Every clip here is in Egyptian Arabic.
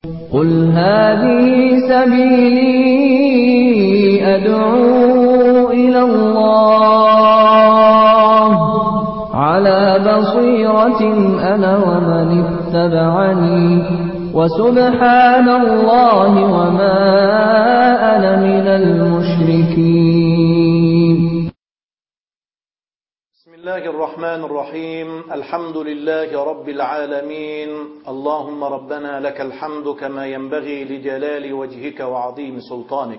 قل هذه سبيلي أدعو إلى الله على بصيرة أنا ومن اتبعني وسبحان الله وما أنا من المشركين بسم الله الرحمن الرحيم الحمد لله رب العالمين اللهم ربنا لك الحمد كما ينبغي لجلال وجهك وعظيم سلطانك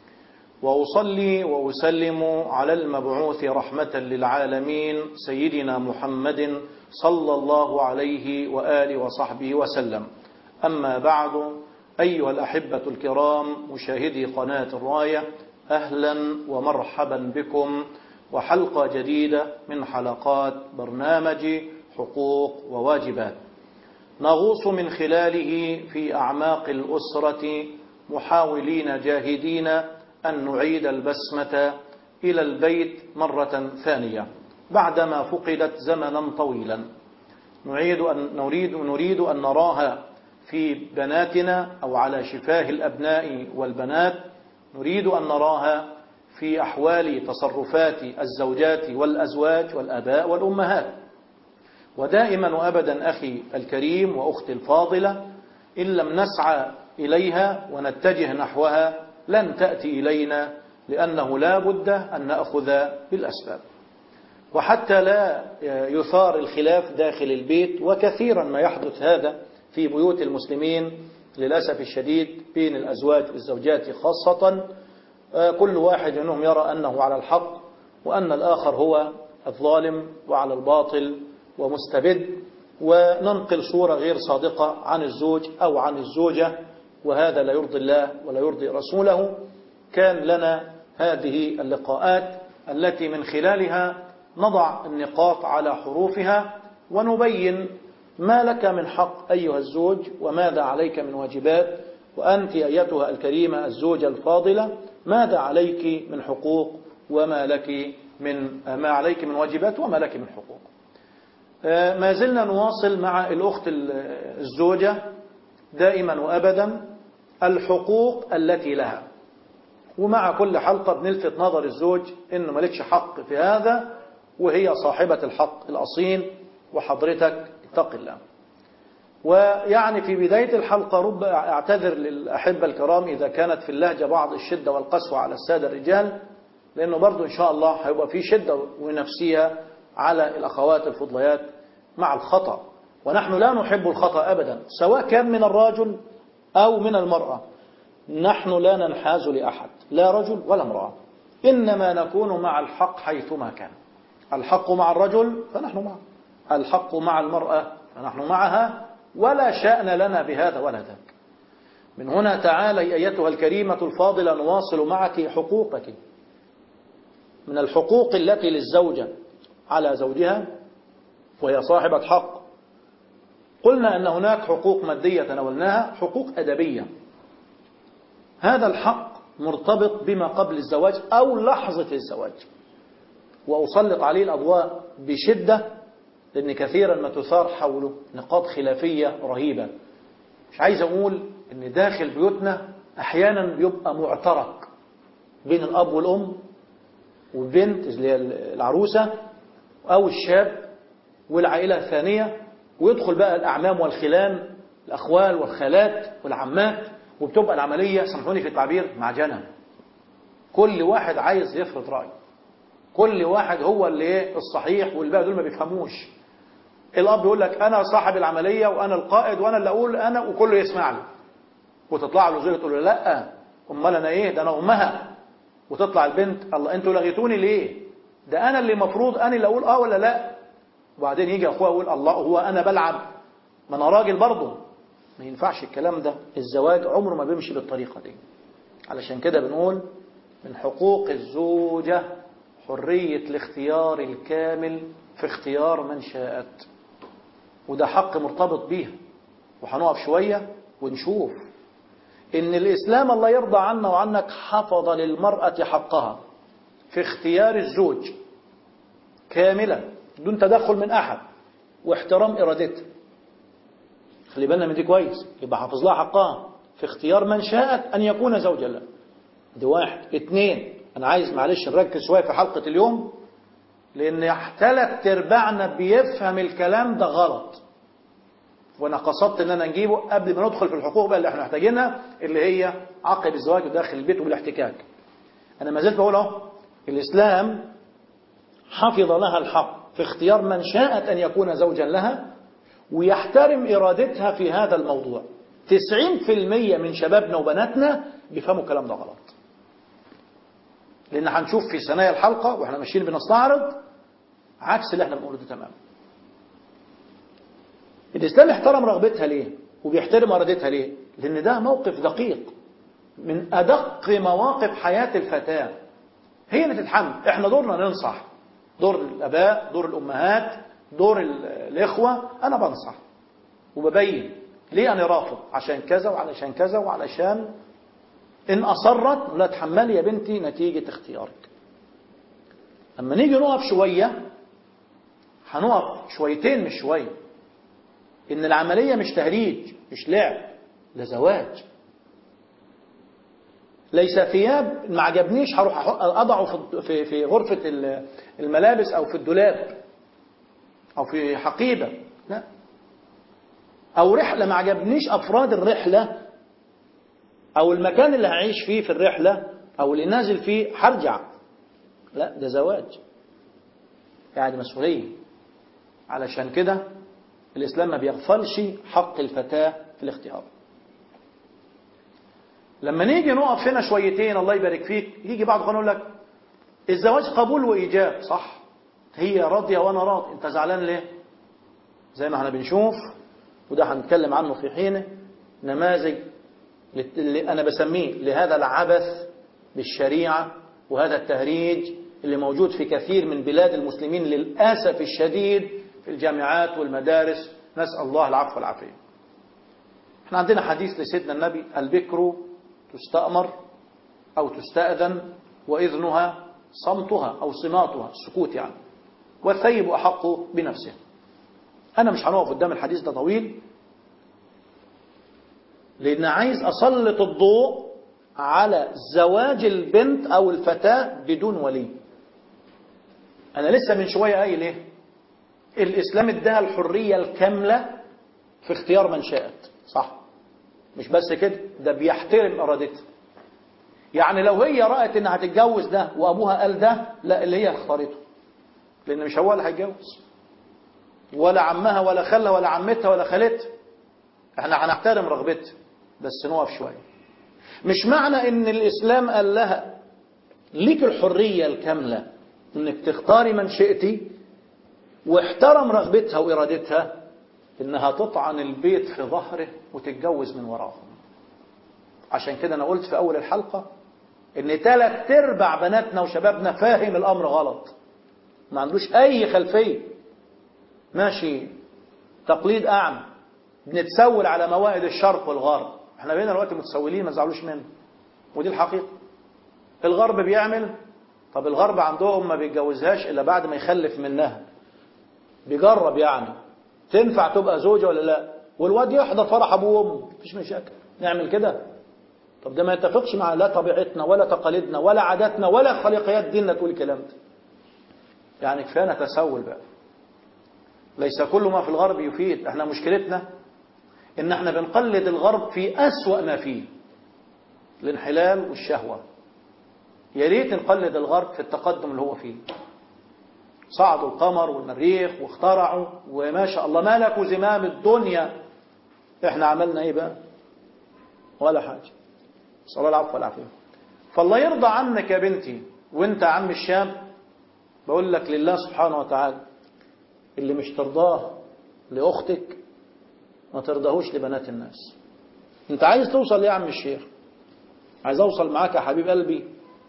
وأصلي وأسلم على المبعوث رحمة للعالمين سيدنا محمد صلى الله عليه وآله وصحبه وسلم أما بعد أيها الأحبة الكرام مشاهدي قناة الراية أهلا ومرحبا بكم وحلقة جديدة من حلقات برنامج حقوق وواجبات نغوص من خلاله في أعماق الأسرة محاولين جاهدين أن نعيد البسمة إلى البيت مرة ثانية بعدما فقدت زمنا طويلا نريد أن, نريد, نريد أن نراها في بناتنا أو على شفاه الأبناء والبنات نريد أن نراها في أحوال تصرفات الزوجات والأزواج والأباء والأمهات ودائما وأبدا أخي الكريم وأختي الفاضلة إن لم نسعى إليها ونتجه نحوها لن تأتي إلينا لأنه لا بد أن نأخذ بالأسباب وحتى لا يثار الخلاف داخل البيت وكثيرا ما يحدث هذا في بيوت المسلمين للأسف الشديد بين الأزواج والزوجات خاصة كل واحد منهم يرى أنه على الحق وأن الآخر هو الظالم وعلى الباطل ومستبد وننقل صورة غير صادقة عن الزوج أو عن الزوجة وهذا لا يرضي الله ولا يرضي رسوله كان لنا هذه اللقاءات التي من خلالها نضع النقاط على حروفها ونبين ما لك من حق أيها الزوج وماذا عليك من واجبات وأنت أيتها الكريمة الزوجة الفاضلة ماذا عليك من حقوق وما لك من ما عليك من واجبات وما لك من حقوق ما زلنا نواصل مع الأخت الزوجة دائما وأبدا الحقوق التي لها ومع كل حلقة بنلفت نظر الزوج إنه مالكش حق في هذا وهي صاحبة الحق الأصيل وحضرتك اتق الله ويعني في بداية الحلقة رب أعتذر للأحبة الكرام إذا كانت في اللهجة بعض الشدة والقسوة على السادة الرجال لأنه برضو إن شاء الله هيبقى في شدة ونفسية على الأخوات الفضليات مع الخطأ ونحن لا نحب الخطأ أبدا سواء كان من الرجل أو من المرأة نحن لا ننحاز لأحد لا رجل ولا امرأة إنما نكون مع الحق حيثما كان الحق مع الرجل فنحن معه الحق مع المرأة فنحن معها ولا شأن لنا بهذا ولا ذاك من هنا تعالي أيتها الكريمة الفاضلة نواصل معك حقوقك من الحقوق التي للزوجة على زوجها وهي صاحبة حق قلنا أن هناك حقوق مادية تناولناها حقوق أدبية هذا الحق مرتبط بما قبل الزواج أو لحظة الزواج وأسلط عليه الأضواء بشدة لأن كثيرا ما تثار حوله نقاط خلافية رهيبة مش عايز أقول أن داخل بيوتنا أحيانا بيبقى معترك بين الأب والأم والبنت اللي هي العروسة أو الشاب والعائلة الثانية ويدخل بقى الأعمام والخلان الأخوال والخالات والعمات وبتبقى العملية سامحوني في التعبير معجنة كل واحد عايز يفرض رأيه كل واحد هو اللي الصحيح والباقي دول ما بيفهموش الاب يقول لك انا صاحب العمليه وانا القائد وانا اللي اقول انا وكله يسمع له وتطلع له زوجته تقول له لا امال انا ايه ده انا امها وتطلع البنت الله انتوا لغيتوني ليه ده انا اللي المفروض انا اللي اقول اه ولا لا وبعدين يجي اخوها يقول الله هو انا بلعب ما انا راجل برضه ما ينفعش الكلام ده الزواج عمره ما بيمشي بالطريقه دي علشان كده بنقول من حقوق الزوجه حريه الاختيار الكامل في اختيار من شاءت وده حق مرتبط بيها وهنقف شوية ونشوف إن الإسلام الله يرضى عنا وعنك حفظ للمرأة حقها في اختيار الزوج كاملا دون تدخل من أحد واحترام إرادتها خلي بالنا من دي كويس يبقى حافظ لها حقها في اختيار من شاءت أن يكون زوجا لها دي واحد اتنين أنا عايز معلش نركز شوية في حلقة اليوم لأن ثلاث أرباعنا بيفهم الكلام ده غلط وأنا قصدت إن أنا نجيبه قبل ما ندخل في الحقوق بقى اللي احنا محتاجينها اللي هي عقب الزواج وداخل البيت وبالاحتكاك أنا ما زلت بقول أهو الإسلام حفظ لها الحق في اختيار من شاءت أن يكون زوجا لها ويحترم إرادتها في هذا الموضوع 90% من شبابنا وبناتنا بيفهموا الكلام ده غلط لأن هنشوف في ثنايا الحلقة وإحنا ماشيين بنستعرض عكس اللي احنا بنقوله ده تماما الإسلام احترم رغبتها ليه وبيحترم إرادتها ليه لأن ده موقف دقيق من أدق مواقف حياة الفتاة هي اللي تتحمل احنا دورنا ننصح دور الآباء دور الأمهات دور الإخوة أنا بنصح وببين ليه أنا رافض عشان كذا وعلشان كذا وعلشان إن أصرت لا تحملي يا بنتي نتيجة اختيارك أما نيجي نقف شوية هنقف شويتين مش شوية إن العملية مش تهريج مش لعب ده زواج ليس ثياب ما عجبنيش هروح أضعه في في غرفة الملابس أو في الدولاب أو في حقيبة لا أو رحلة ما عجبنيش أفراد الرحلة أو المكان اللي هعيش فيه في الرحلة أو اللي نازل فيه هرجع لا ده زواج يعني مسؤولية علشان كده الإسلام ما بيغفلش حق الفتاة في الاختيار لما نيجي نقف هنا شويتين الله يبارك فيك يجي بعض يقول لك الزواج قبول وإيجاب صح هي راضية وأنا راضي أنت زعلان ليه زي ما احنا بنشوف وده هنتكلم عنه في حينه نماذج اللي أنا بسميه لهذا العبث بالشريعة وهذا التهريج اللي موجود في كثير من بلاد المسلمين للأسف الشديد في الجامعات والمدارس نسأل الله العفو والعافية احنا عندنا حديث لسيدنا النبي البكر تستأمر أو تستأذن وإذنها صمتها أو صماتها السكوت يعني والثيب أحق بنفسه أنا مش هنقف قدام الحديث ده طويل لأن عايز أسلط الضوء على زواج البنت أو الفتاة بدون ولي أنا لسه من شوية قايل إيه الإسلام اداها الحرية الكاملة في اختيار من شاءت صح مش بس كده ده بيحترم إرادتها يعني لو هي رأت إنها هتتجوز ده وأبوها قال ده لا اللي هي اختارته لأن مش هو اللي هيتجوز ولا عمها ولا خالها ولا عمتها ولا خالتها احنا هنحترم رغبتها بس نقف شوية مش معنى ان الاسلام قال لها ليك الحرية الكاملة انك تختاري من شئتي واحترم رغبتها وارادتها انها تطعن البيت في ظهره وتتجوز من وراه عشان كده انا قلت في اول الحلقة ان ثلاث ارباع بناتنا وشبابنا فاهم الامر غلط ما عندوش اي خلفية ماشي تقليد اعمى بنتسول على موائد الشرق والغرب احنا بقينا دلوقتي متسولين ما تزعلوش منه ودي الحقيقة الغرب بيعمل طب الغرب عندهم ما بيتجوزهاش الا بعد ما يخلف منها بيجرب يعني تنفع تبقى زوجة ولا لا والواد يحضر فرح ابوه وامه مفيش مشاكل نعمل كده طب ده ما يتفقش مع لا طبيعتنا ولا تقاليدنا ولا عاداتنا ولا خلقيات ديننا تقول الكلام ده يعني كفايه نتسول بقى ليس كل ما في الغرب يفيد احنا مشكلتنا ان احنا بنقلد الغرب في أسوأ ما فيه الانحلال والشهوة يا ريت نقلد الغرب في التقدم اللي هو فيه صعدوا القمر والمريخ واخترعوا وما شاء الله ملكوا زمام الدنيا احنا عملنا ايه بقى ولا حاجة صلى الله العفو والعافية فالله يرضى عنك يا بنتي وانت عم الشام بقول لك لله سبحانه وتعالى اللي مش ترضاه لأختك ما ترضاهوش لبنات الناس انت عايز توصل يا عم الشيخ عايز اوصل معاك يا حبيب قلبي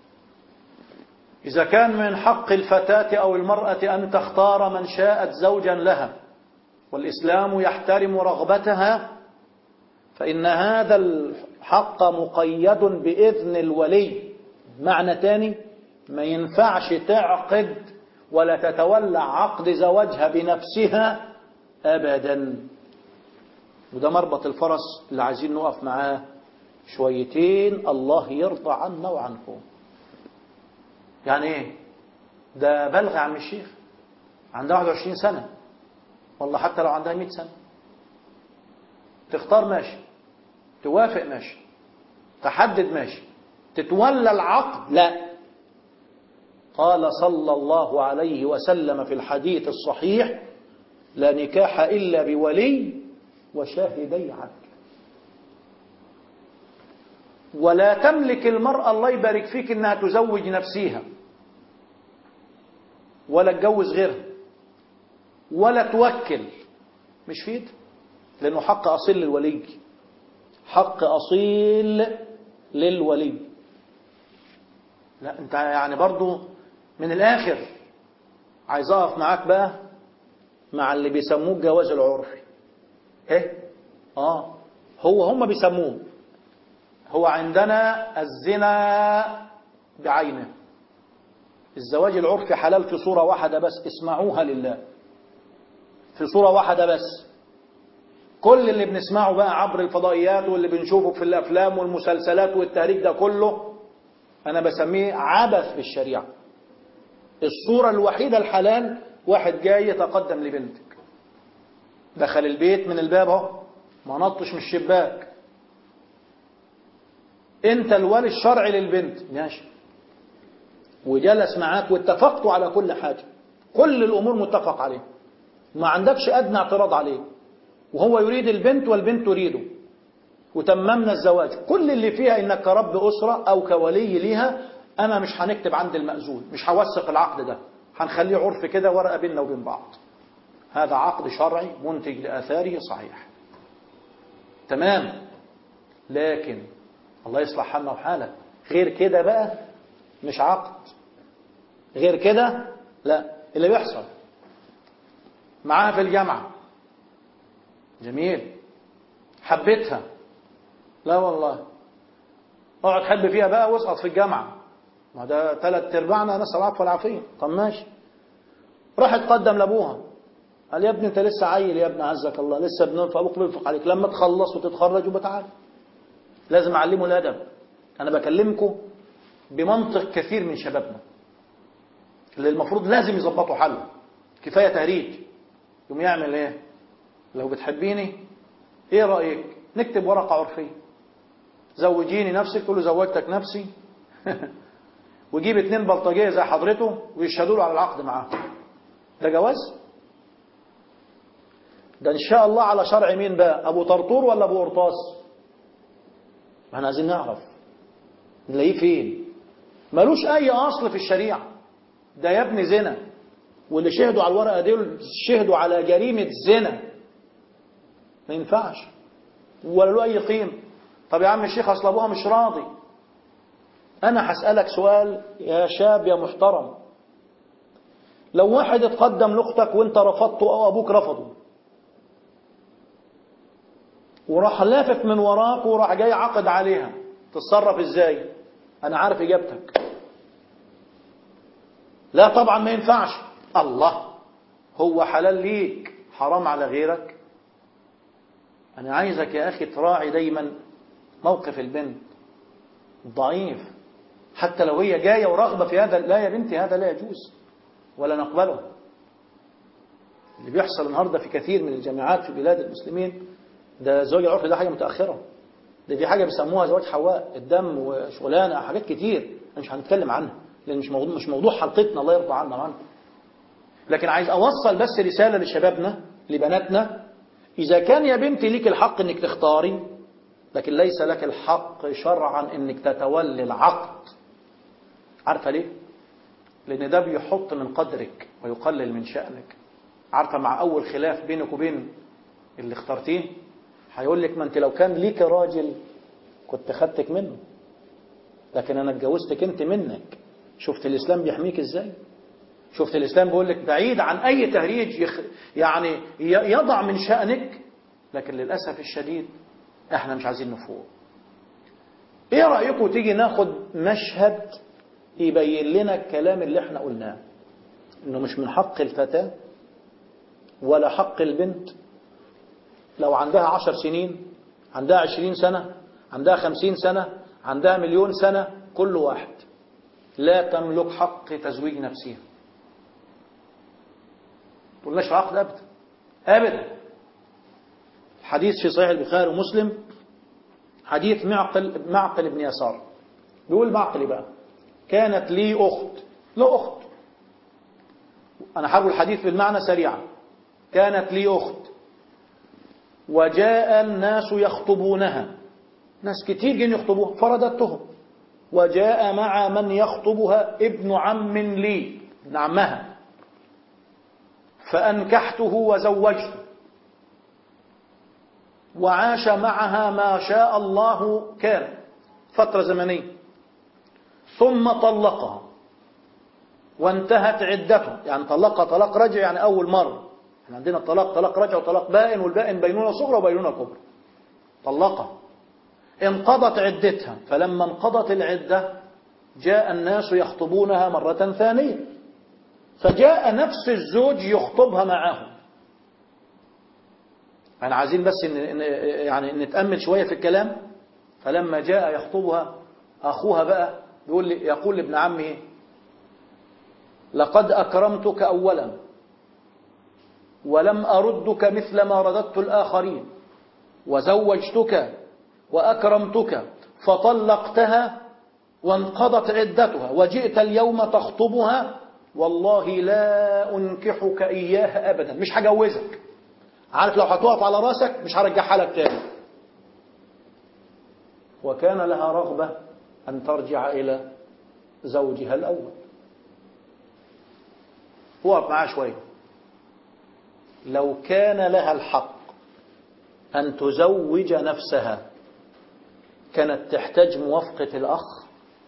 إذا كان من حق الفتاة أو المرأة أن تختار من شاءت زوجا لها والإسلام يحترم رغبتها فإن هذا الحق مقيد بإذن الولي معنى تاني ما ينفعش تعقد ولا تتولى عقد زواجها بنفسها أبدا وده مربط الفرس اللي عايزين نقف معاه شويتين الله يرضى عنا وعنكم يعني ايه ده بلغ عم الشيخ عندها 21 سنة والله حتى لو عندها 100 سنة تختار ماشي توافق ماشي تحدد ماشي تتولى العقد لا قال صلى الله عليه وسلم في الحديث الصحيح لا نكاح إلا بولي وشاهدي عدل ولا تملك المرأة الله يبارك فيك انها تزوج نفسها ولا تجوز غيرها ولا توكل مش فيد لانه حق اصيل للولي حق اصيل للولي لا انت يعني برضو من الاخر عايز اقف معاك بقى مع اللي بيسموه الجواز العرفي ايه اه هو هم بيسموه هو عندنا الزنا بعينه الزواج العرفي حلال في صورة واحدة بس اسمعوها لله في صورة واحدة بس كل اللي بنسمعه بقى عبر الفضائيات واللي بنشوفه في الأفلام والمسلسلات والتاريخ ده كله أنا بسميه عبث بالشريعة الصورة الوحيدة الحلال واحد جاي يتقدم لبنتك دخل البيت من الباب اهو ما نطش من الشباك انت الولي الشرعي للبنت ماشي وجلس معاك واتفقتوا على كل حاجة كل الأمور متفق عليه ما عندكش أدنى اعتراض عليه وهو يريد البنت والبنت تريده وتممنا الزواج كل اللي فيها انك كرب أسرة أو كولي ليها أنا مش هنكتب عند المأذون مش هوثق العقد ده هنخليه عرف كده ورقة بيننا وبين بعض هذا عقد شرعي منتج لآثاره صحيح تمام لكن الله يصلح حالنا وحالك غير كده بقى مش عقد غير كده لا اللي بيحصل معاها في الجامعة جميل حبيتها لا والله اقعد حب فيها بقى واسقط في الجامعة ما ده ثلاث ارباعنا نسأل العفو والعافية طب ماشي راح اتقدم لابوها قال يا ابني انت لسه عيل يا ابني عزك الله لسه بننفق ابوك بينفق عليك لما تخلص وتتخرج وبتعالى لازم اعلمه الادب انا بكلمكم بمنطق كثير من شبابنا اللي المفروض لازم يظبطوا حله كفايه تهريج يقوم يعمل ايه لو بتحبيني ايه رايك نكتب ورقه عرفيه زوجيني نفسك تقول له زوجتك نفسي ويجيب اتنين بلطجيه زي حضرته ويشهدوا له على العقد معاه ده جواز ده ان شاء الله على شرع مين بقى ابو طرطور ولا ابو قرطاس ما احنا عايزين نعرف نلاقيه فين ملوش اي اصل في الشريعه ده يا ابني زنا واللي شهدوا على الورقه دي شهدوا على جريمه زنا ما ينفعش ولا له اي قيمه طب يا عم الشيخ اصل ابوها مش راضي انا هسالك سؤال يا شاب يا محترم لو واحد اتقدم لاختك وانت رفضته او ابوك رفضه وراح لافف من وراك وراح جاي عقد عليها تتصرف ازاي انا عارف اجابتك لا طبعا ما ينفعش الله هو حلال ليك حرام على غيرك انا عايزك يا اخي تراعي دايما موقف البنت ضعيف حتى لو هي جايه ورغبه في هذا لا يا بنتي هذا لا يجوز ولا نقبله اللي بيحصل النهارده في كثير من الجامعات في بلاد المسلمين ده زواج العرف ده حاجه متاخره ده في حاجه بيسموها زواج حواء الدم وشغلانه حاجات كتير مش هنتكلم عنها لان مش موضوع مش موضوع حلقتنا الله يرضى عنا عنه لكن عايز اوصل بس رساله لشبابنا لبناتنا اذا كان يا بنتي ليك الحق انك تختاري لكن ليس لك الحق شرعا انك تتولي العقد عارفه ليه لان ده بيحط من قدرك ويقلل من شأنك عارفه مع اول خلاف بينك وبين اللي اخترتيه هيقول لك ما انت لو كان ليك راجل كنت خدتك منه لكن انا اتجوزتك انت منك شفت الاسلام بيحميك ازاي شفت الاسلام بيقول لك بعيد عن اي تهريج يخ يعني يضع من شأنك لكن للاسف الشديد احنا مش عايزين نفوق ايه رايكم تيجي ناخد مشهد يبين لنا الكلام اللي احنا قلناه انه مش من حق الفتاه ولا حق البنت لو عندها عشر سنين عندها عشرين سنة عندها خمسين سنة عندها مليون سنة كل واحد لا تملك حق تزويج نفسها قلناش في عقد أبدا أبدا حديث في صحيح البخاري ومسلم حديث معقل معقل بن يسار بيقول معقل بقى كانت لي أخت له أخت أنا حرب الحديث بالمعنى سريعا كانت لي أخت وجاء الناس يخطبونها ناس كتير جن يخطبوها فرددتهم وجاء مع من يخطبها ابن عم لي ابن عمها فأنكحته وزوجته وعاش معها ما شاء الله كان فترة زمنية ثم طلقها وانتهت عدته يعني طلقها طلاق رجع يعني أول مرة احنا عندنا الطلاق طلاق رجع وطلاق بائن والبائن بينونة صغرى وبينونة كبرى طلقها انقضت عدتها فلما انقضت العدة جاء الناس يخطبونها مرة ثانية فجاء نفس الزوج يخطبها معهم أنا عايزين بس إن يعني نتأمل شوية في الكلام فلما جاء يخطبها أخوها بقى يقول لي يقول لابن عمه لقد أكرمتك أولا ولم أردك مثل ما رددت الآخرين وزوجتك وأكرمتك فطلقتها وانقضت عدتها وجئت اليوم تخطبها والله لا أنكحك إياها أبدا مش هجوزك عارف لو هتقف على راسك مش هرجعها لك تاني وكان لها رغبة أن ترجع إلى زوجها الأول وقف معاه شوية لو كان لها الحق أن تزوج نفسها كانت تحتاج موافقة الأخ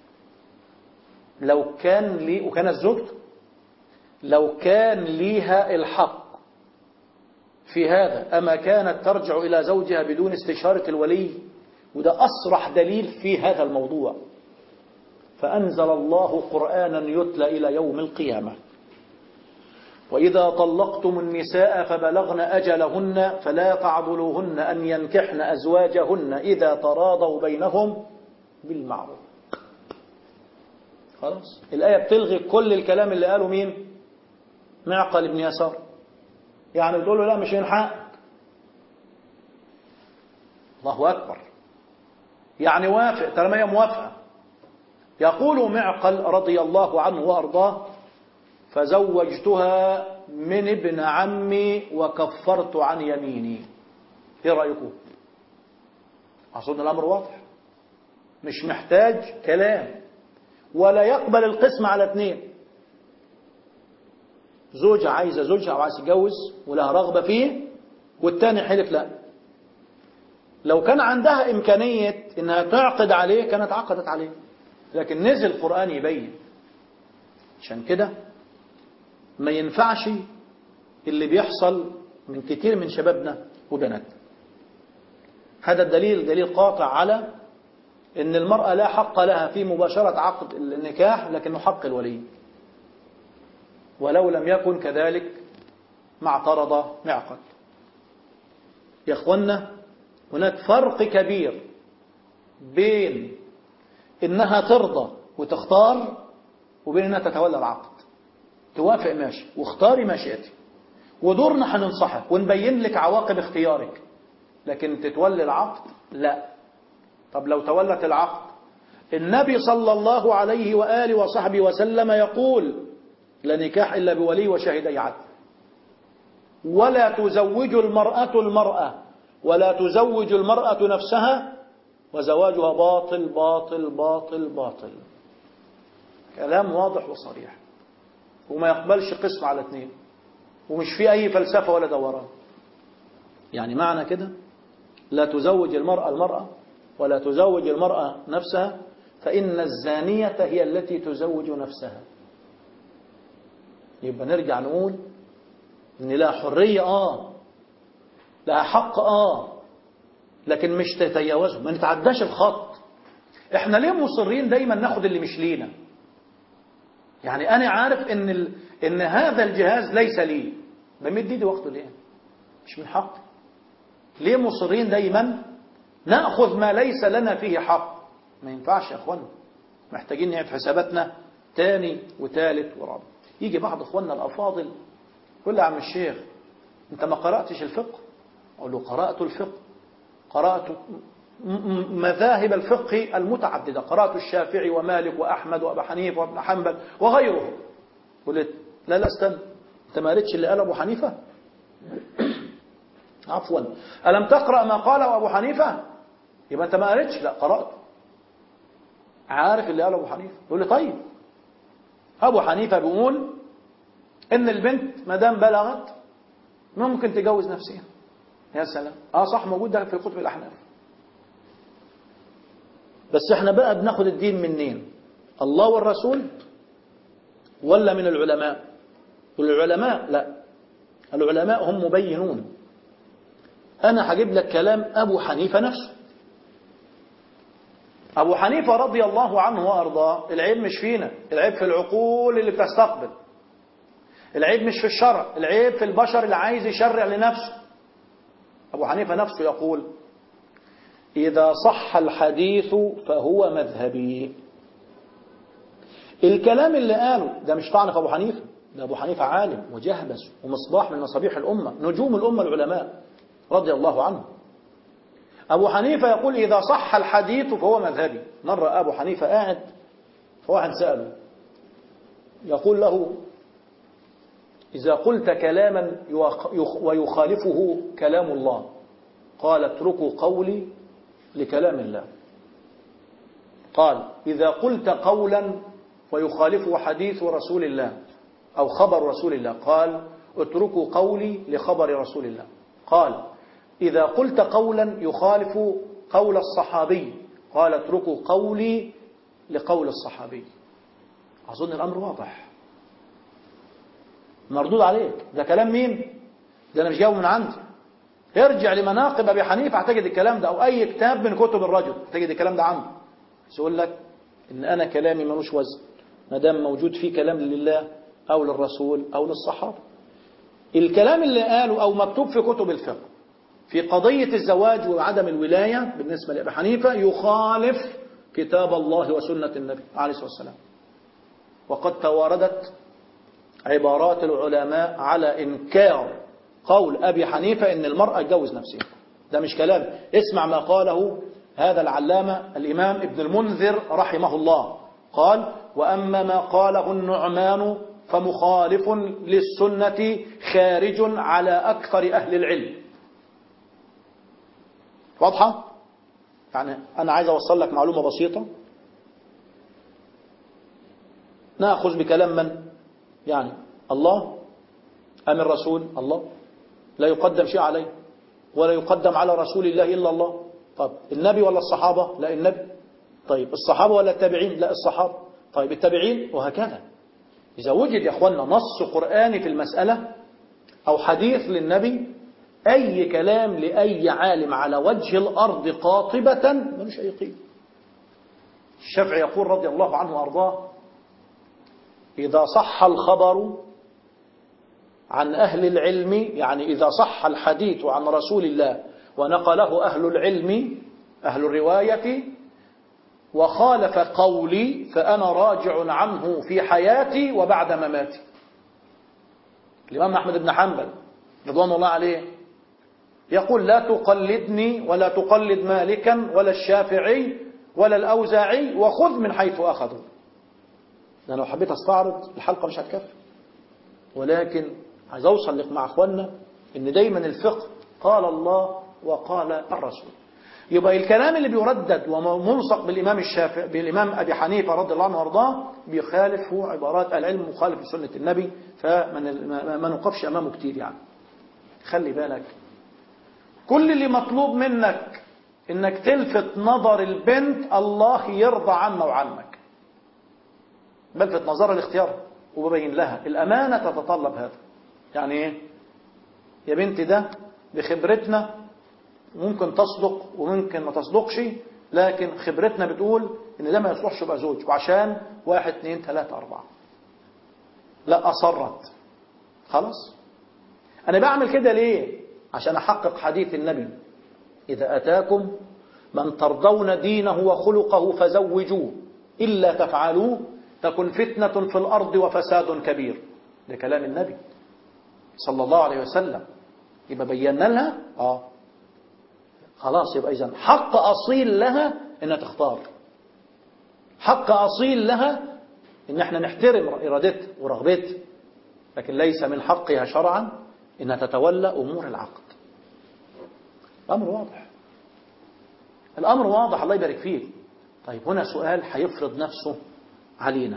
لو كان لي وكانت زوجته لو كان ليها الحق في هذا أما كانت ترجع إلى زوجها بدون استشارة الولي وده أصرح دليل في هذا الموضوع فأنزل الله قرآنا يتلى إلى يوم القيامة وإذا طلقتم النساء فبلغن أجلهن فلا تعضلوهن أن ينكحن أزواجهن إذا تراضوا بينهم بالمعروف خلاص الآية بتلغي كل الكلام اللي قاله مين معقل بن يسار يعني بتقول له لا مش ينحق الله أكبر يعني وافق طالما هي موافقة يقول معقل رضي الله عنه وأرضاه فزوجتها من ابن عمي وكفرت عن يميني ايه رأيكم أظن الأمر واضح مش محتاج كلام ولا يقبل القسم على اثنين زوجة عايزة زوجها أو عايز تتجوز ولها رغبة فيه والتاني حلف لا لو كان عندها إمكانية إنها تعقد عليه كانت عقدت عليه لكن نزل القرآن يبين عشان كده ما ينفعش اللي بيحصل من كتير من شبابنا وبناتنا هذا الدليل دليل قاطع على ان المرأة لا حق لها في مباشرة عقد النكاح لكنه حق الولي ولو لم يكن كذلك ما اعترض معقد يا اخوانا هناك فرق كبير بين انها ترضى وتختار وبين انها تتولى العقد توافق ماشي واختاري ما شئتي ودورنا هننصحك ونبين لك عواقب اختيارك لكن تتولي العقد لا طب لو تولت العقد النبي صلى الله عليه وآله وصحبه وسلم يقول لا نكاح إلا بولي وشهدي عدل ولا تزوج المرأة المرأة ولا تزوج المرأة نفسها وزواجها باطل باطل باطل باطل كلام واضح وصريح وما يقبلش قسم على اثنين ومش في أي فلسفة ولا دوران يعني معنى كده لا تزوج المرأة المرأة ولا تزوج المرأة نفسها فإن الزانية هي التي تزوج نفسها يبقى نرجع نقول إن لها حرية آه لها حق آه لكن مش تتجاوزه ما نتعداش الخط احنا ليه مصرين دايما ناخد اللي مش لينا يعني انا عارف ان ال... ان هذا الجهاز ليس لي بمد ايدي واخده ليه مش من حقي ليه مصرين دايما نأخذ ما ليس لنا فيه حق ما ينفعش يا أخوانا محتاجين نعيد حساباتنا تاني وتالت ورابع يجي بعض أخواننا الأفاضل يقول لي يا عم الشيخ أنت ما قرأتش الفقه أقول له قرأت الفقه قرأت مذاهب الفقه المتعددة قرأت الشافعي ومالك وأحمد وأبا حنيفة وابن حنبل وغيره قلت لا لا استنى أنت ما قريتش اللي قال أبو حنيفة عفوا ألم تقرأ ما قاله أبو حنيفة يبقى أنت ما قريتش لا قرأت عارف اللي قاله أبو حنيفة يقول لي طيب أبو حنيفة بيقول إن البنت ما دام بلغت ممكن تجوز نفسها يا سلام اه صح موجود ده في كتب الأحناف بس احنا بقى بناخد الدين منين الله والرسول ولا من العلماء والعلماء لا العلماء هم مبينون أنا هجيب لك كلام أبو حنيفة نفسه أبو حنيفة رضي الله عنه وأرضاه العيب مش فينا العيب في العقول اللي بتستقبل العيب مش في الشرع العيب في البشر اللي عايز يشرع لنفسه أبو حنيفة نفسه يقول إذا صح الحديث فهو مذهبي الكلام اللي قاله ده مش طعن في أبو حنيفة ده أبو حنيفة عالم وجهبس ومصباح من مصابيح الأمة نجوم الأمة العلماء رضي الله عنه أبو حنيفة يقول إذا صح الحديث فهو مذهبي مرة أبو حنيفة قاعد فواحد سأله يقول له إذا قلت كلاما ويخالفه كلام الله قال اتركوا قولي لكلام الله قال إذا قلت قولا ويخالفه حديث رسول الله أو خبر رسول الله قال اتركوا قولي لخبر رسول الله قال إذا قلت قولا يخالف قول الصحابي قال اتركوا قولي لقول الصحابي أظن الأمر واضح مردود عليك ده كلام مين ده أنا مش جاوب من عندي ارجع لمناقب أبي حنيفة هتجد الكلام ده أو أي كتاب من كتب الرجل هتجد الكلام ده عنه بس يقول لك إن أنا كلامي ملوش وزن ما دام موجود فيه كلام لله أو للرسول أو للصحابة الكلام اللي قاله أو مكتوب في كتب الفقه في قضية الزواج وعدم الولاية بالنسبة لأبي حنيفة يخالف كتاب الله وسنة النبي عليه الصلاة والسلام وقد تواردت عبارات العلماء على إنكار قول أبي حنيفة إن المرأة تجوز نفسها ده مش كلام اسمع ما قاله هذا العلامة الإمام ابن المنذر رحمه الله قال وأما ما قاله النعمان فمخالف للسنة خارج على أكثر أهل العلم واضحة؟ يعني أنا عايز أوصل لك معلومة بسيطة نأخذ بكلام من؟ يعني الله أم الرسول الله لا يقدم شيء عليه ولا يقدم على رسول الله إلا الله طب النبي ولا الصحابة لا النبي طيب الصحابة ولا التابعين لا الصحابة طيب التابعين وهكذا إذا وجد يا أخوانا نص قرآني في المسألة أو حديث للنبي أي كلام لأي عالم على وجه الأرض قاطبة ملوش أي قيمة الشافعي يقول رضي الله عنه وأرضاه إذا صح الخبر عن أهل العلم يعني إذا صح الحديث عن رسول الله ونقله أهل العلم أهل الرواية وخالف قولي فأنا راجع عنه في حياتي وبعد مماتي الإمام أحمد بن حنبل رضوان الله عليه يقول لا تقلدني ولا تقلد مالكا ولا الشافعي ولا الأوزاعي وخذ من حيث أخذوا أنا لو حبيت أستعرض الحلقة مش هتكفي ولكن عايز أوصل لك مع أخواننا إن دايما الفقه قال الله وقال الرسول يبقى الكلام اللي بيردد وملصق بالإمام الشافعي بالإمام أبي حنيفة رضي الله عنه وارضاه بيخالف هو عبارات العلم مخالف لسنة النبي فما نقفش أمامه كتير يعني خلي بالك كل اللي مطلوب منك انك تلفت نظر البنت الله يرضى عنا وعنك بلفت نظرها الاختيار وببين لها الأمانة تتطلب هذا يعني ايه يا بنتي ده بخبرتنا ممكن تصدق وممكن ما تصدقش لكن خبرتنا بتقول ان ده ما يصلحش يبقى زوج وعشان واحد اتنين تلاتة اربعة لا اصرت خلاص انا بعمل كده ليه عشان احقق حديث النبي إذا أتاكم من ترضون دينه وخلقه فزوجوه إلا تفعلوه تكن فتنة في الأرض وفساد كبير ده كلام النبي صلى الله عليه وسلم يبقى بينا لها اه خلاص يبقى إذن حق أصيل لها إنها تختار حق أصيل لها إن احنا نحترم إرادتها ورغبتها لكن ليس من حقها شرعا إنها تتولى أمور العقد الأمر واضح الأمر واضح الله يبارك فيك طيب هنا سؤال هيفرض نفسه علينا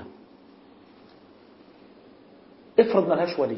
افرض ملهاش ولي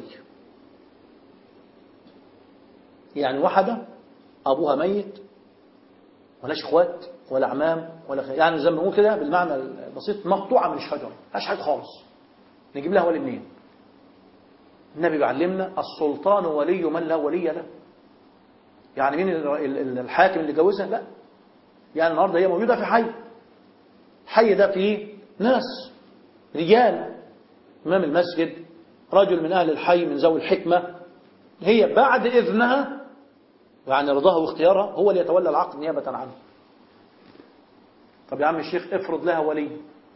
يعني واحدة أبوها ميت ولاش اخوات ولا عمام ولا خ... يعني زي ما بنقول كده بالمعنى البسيط مقطوعة من الشجرة ملهاش حاجة خالص نجيب لها ولي منين النبي بيعلمنا السلطان ولي من لا ولي له يعني مين الحاكم اللي جوزها لا يعني النهارده هي موجودة في حي حي ده فيه ناس رجال إمام المسجد رجل من أهل الحي من ذوي الحكمة هي بعد إذنها يعني رضاها واختيارها هو اللي يتولى العقد نيابة عنه طب يا عم الشيخ افرض لها ولي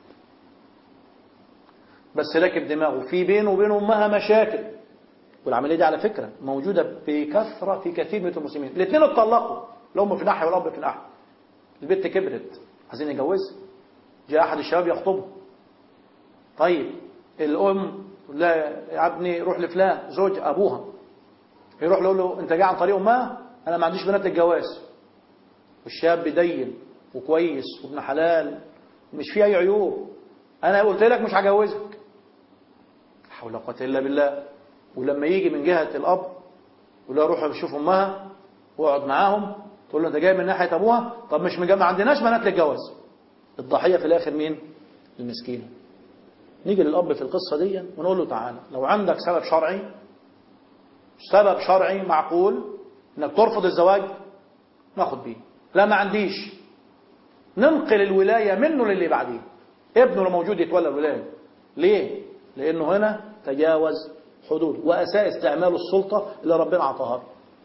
بس راكب دماغه في بينه وبين أمها مشاكل والعملية دي على فكرة موجودة بكثرة في كثير من المسلمين الاثنين اتطلقوا الأم في ناحية والأب في ناحية البنت كبرت عايزين يجوزها جاء أحد الشباب يخطبها طيب الأم لا يا ابني روح لفلان زوج أبوها يروح يقول له أنت جاي عن طريق أمها أنا ما عنديش بنات للجواز والشاب دين وكويس وابن حلال مش فيه أي عيوب أنا قلت لك مش هجوزك حول قوة إلا بالله ولما يجي من جهة الأب يقول له روح شوف أمها واقعد معاهم تقول له أنت جاي من ناحية أبوها طب مش مجمع عندناش بنات للجواز الضحية في الآخر مين؟ المسكين نيجي للأب في القصة دي ونقول له تعالى لو عندك سبب شرعي سبب شرعي معقول انك ترفض الزواج ناخد بيه لا ما عنديش ننقل الولاية منه للي بعديه ابنه لو موجود يتولى الولاية ليه؟ لأنه هنا تجاوز حدود وأساء استعمال السلطة اللي ربنا عطاها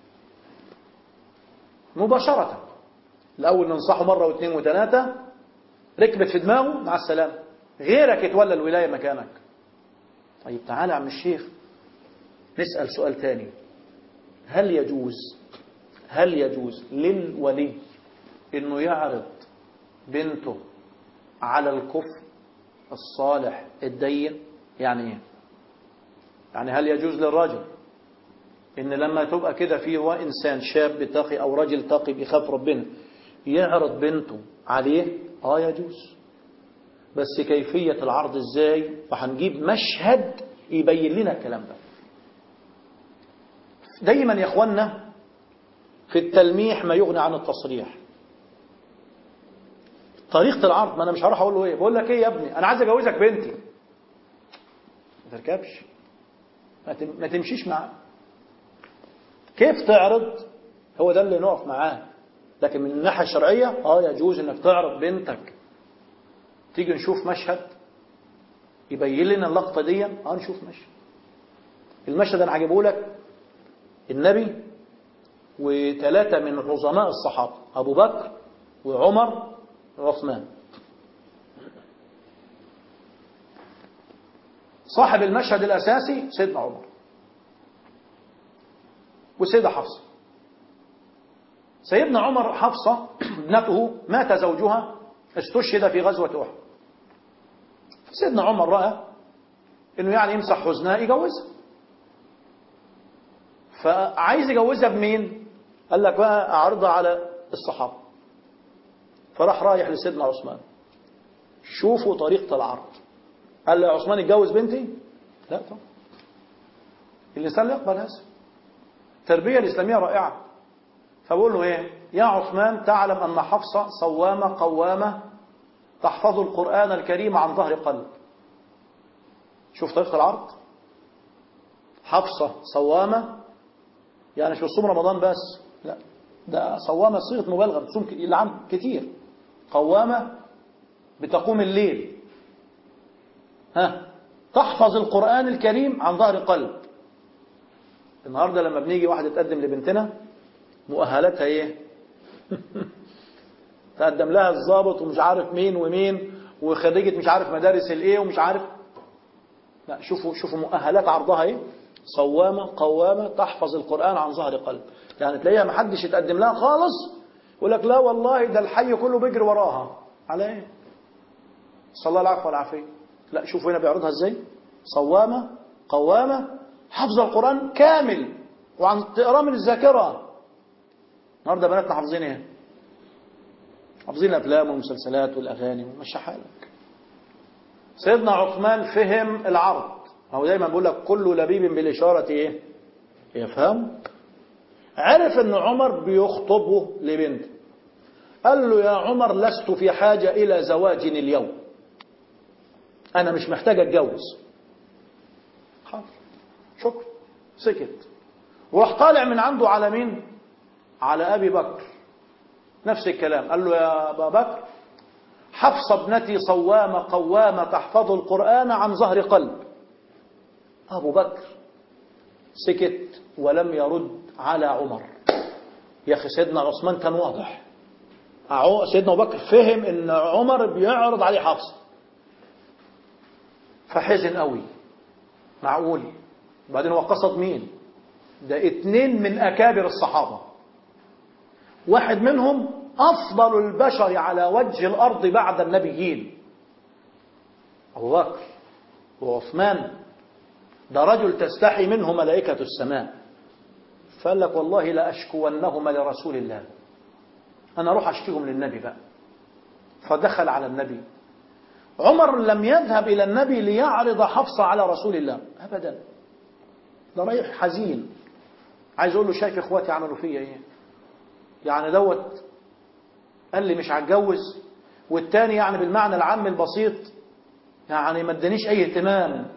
مباشرة الأول ننصحه مرة واثنين وثلاثة ركبت في دماغه مع السلامة غيرك يتولى الولاية مكانك طيب تعالى يا عم الشيخ نسأل سؤال تاني هل يجوز هل يجوز للولي انه يعرض بنته على الكفر الصالح الدين يعني ايه يعني هل يجوز للرجل ان لما تبقى كده فيه هو انسان شاب تقي او رجل تقي بيخاف ربنا يعرض بنته عليه اه يجوز بس كيفية العرض ازاي وهنجيب مشهد يبين لنا الكلام ده دايما يا اخوانا في التلميح ما يغني عن التصريح طريقة العرض ما انا مش هروح اقول له ايه بقول لك ايه يا ابني انا عايز اجوزك بنتي ما تركبش ما تمشيش معاه كيف تعرض هو ده اللي نقف معاه لكن من الناحية الشرعية اه يجوز انك تعرض بنتك تيجي نشوف مشهد يبين لنا اللقطة دي اه نشوف مشهد المشهد انا هجيبه لك النبي وثلاثة من عظماء الصحابة أبو بكر وعمر وعثمان صاحب المشهد الأساسي سيدنا عمر وسيدة حفصة سيدنا عمر حفصة ابنته مات زوجها استشهد في غزوة أحد سيدنا عمر رأى انه يعني يمسح حزنها يجوزها فعايز يجوزها بمين قال لك بقى اعرضها على الصحابة فراح رايح لسيدنا عثمان شوفوا طريقة العرض قال له يا عثمان اتجوز بنتي لا طبعا الإنسان لا يقبل هذا التربية الإسلامية رائعة فبقول له ايه يا عثمان تعلم أن حفصة صوامة قوامة تحفظ القرآن الكريم عن ظهر قلب شوف طريقة العرض حفصة صوامة يعني مش بتصوم رمضان بس لا ده صوامة صيغة مبالغة بتصوم العام كتير قوامة بتقوم الليل ها تحفظ القرآن الكريم عن ظهر قلب النهاردة لما بنيجي واحدة تقدم لبنتنا مؤهلاتها ايه تقدم لها الضابط ومش عارف مين ومين وخريجة مش عارف مدارس الايه ومش عارف لا شوفوا شوفوا مؤهلات عرضها ايه صوامة قوامة تحفظ القرآن عن ظهر قلب يعني تلاقيها ما حدش يتقدم لها خالص يقول لك لا والله ده الحي كله بيجري وراها على ايه صلى الله العفو والعافية لا شوفوا هنا بيعرضها ازاي صوامة قوامة حفظ القرآن كامل وعن تقراه من الذاكرة النهارده بناتنا حافظين ايه حافظين الافلام والمسلسلات والاغاني ومشي حالك سيدنا عثمان فهم العرض هو دايما بيقول لك كل لبيب بالاشاره ايه يفهم عرف ان عمر بيخطبه لبنته قال له يا عمر لست في حاجه الى زواج اليوم انا مش محتاج اتجوز حاضر شكرا سكت وراح طالع من عنده على مين على ابي بكر نفس الكلام قال له يا أبا بكر حفصة ابنتي صوامة قوامة تحفظ القرآن عن ظهر قلب أبو بكر سكت ولم يرد على عمر يا أخي سيدنا عثمان كان واضح سيدنا أبو بكر فهم إن عمر بيعرض عليه حفصة فحزن قوي معقول بعدين هو قصد مين ده اتنين من أكابر الصحابة واحد منهم أفضل البشر على وجه الأرض بعد النبيين أبو بكر وعثمان ده رجل تستحي منه ملائكة السماء فقال لك والله لا أشكونهما لرسول الله أنا أروح أشكيهم للنبي بقى فدخل على النبي عمر لم يذهب إلى النبي ليعرض حفصة على رسول الله أبدا ده رايح حزين عايز أقول له شايف إخواتي عملوا فيا إيه يعني دوت قال لي مش هتجوز والتاني يعني بالمعنى العام البسيط يعني ما ادانيش اي اهتمام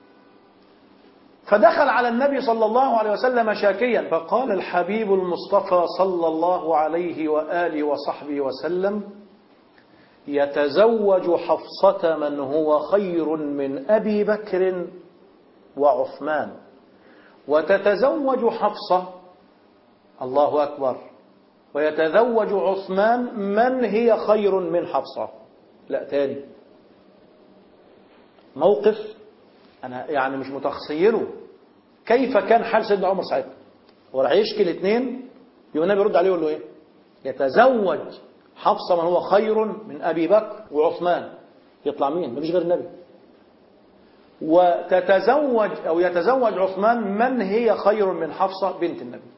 فدخل على النبي صلى الله عليه وسلم شاكيا فقال الحبيب المصطفى صلى الله عليه وآله وصحبه وسلم يتزوج حفصة من هو خير من أبي بكر وعثمان وتتزوج حفصة الله أكبر ويتزوج عثمان من هي خير من حفصة لا تاني موقف أنا يعني مش متخيله كيف كان حال سيدنا عمر ساعتها وراح يشكي الاثنين يقول النبي يرد عليه يقول له ايه يتزوج حفصة من هو خير من أبي بكر وعثمان يطلع مين مفيش غير النبي وتتزوج أو يتزوج عثمان من هي خير من حفصة بنت النبي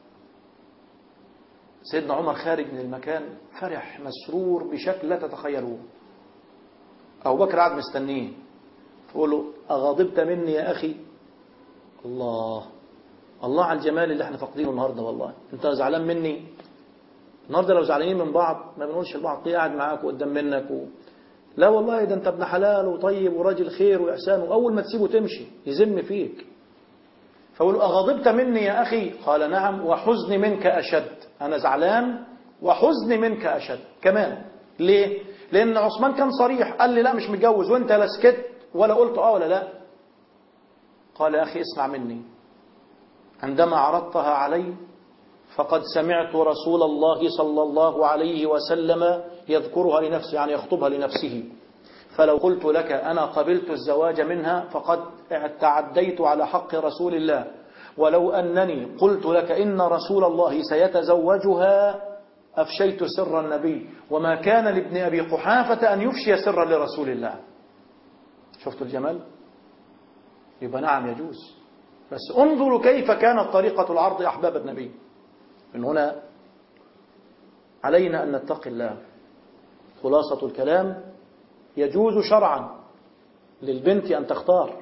سيدنا عمر خارج من المكان فرح مسرور بشكل لا تتخيلوه أبو بكر قاعد مستنيه فقول له أغضبت مني يا أخي الله الله على الجمال اللي احنا فاقدينه النهارده والله انت زعلان مني النهارده لو زعلانين من بعض ما بنقولش لبعض قاعد معاك وقدام منك و... لا والله ده انت ابن حلال وطيب وراجل خير واحسان واول ما تسيبه تمشي يذم فيك فقول أغضبت مني يا أخي قال نعم وحزني منك أشد أنا زعلان وحزني منك أشد كمان ليه لأن عثمان كان صريح قال لي لا مش متجوز وانت لا سكت ولا قلت اه ولا لا قال يا أخي اسمع مني عندما عرضتها علي فقد سمعت رسول الله صلى الله عليه وسلم يذكرها لنفسه يعني يخطبها لنفسه فلو قلت لك أنا قبلت الزواج منها فقد تعديت على حق رسول الله ولو أنني قلت لك إن رسول الله سيتزوجها أفشيت سر النبي وما كان لابن أبي قحافة أن يفشي سرا لرسول الله شفت الجمال يبقى نعم يجوز بس انظروا كيف كانت طريقة العرض أحباب النبي من هنا علينا أن نتقي الله خلاصة الكلام يجوز شرعا للبنت أن تختار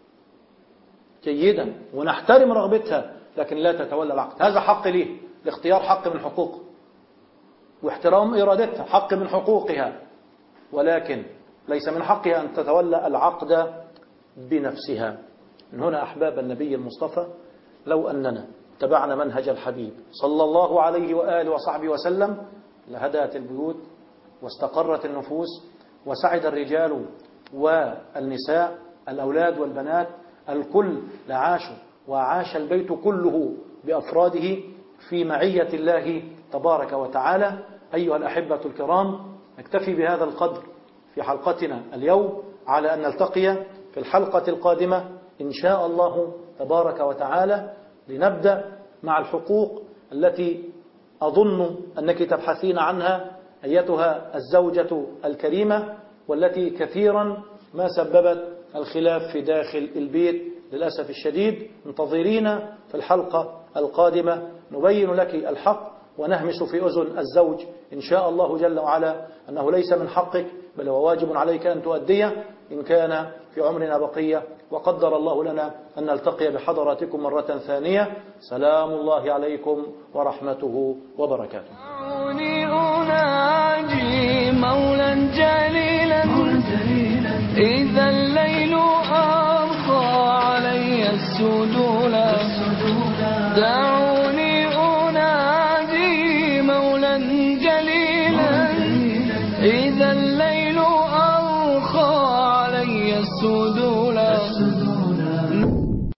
جيدا ونحترم رغبتها لكن لا تتولى العقد هذا حق ليه الاختيار حق من حقوقه واحترام إرادتها حق من حقوقها ولكن ليس من حقها أن تتولى العقد بنفسها من هنا أحباب النبي المصطفى لو أننا اتبعنا منهج الحبيب صلى الله عليه وآله وصحبه وسلم لهدأت البيوت واستقرت النفوس وسعد الرجال والنساء الأولاد والبنات الكل لعاشوا وعاش البيت كله بأفراده في معية الله تبارك وتعالى أيها الأحبة الكرام نكتفي بهذا القدر في حلقتنا اليوم على أن نلتقي في الحلقة القادمة إن شاء الله تبارك وتعالى لنبدأ مع الحقوق التي أظن أنك تبحثين عنها أيتها الزوجة الكريمة والتي كثيرا ما سببت الخلاف في داخل البيت للأسف الشديد انتظرينا في الحلقة القادمة نبين لك الحق ونهمس في أذن الزوج إن شاء الله جل وعلا أنه ليس من حقك بل هو واجب عليك أن تؤديه إن كان في عمرنا بقية وقدر الله لنا أن نلتقي بحضراتكم مرة ثانية سلام الله عليكم ورحمته وبركاته دعوني أناجي مولا جليلا إذا الليل أرخى علي السدولا دعوني أناجي مولا جليلا إذا الليل أرخى علي السدولا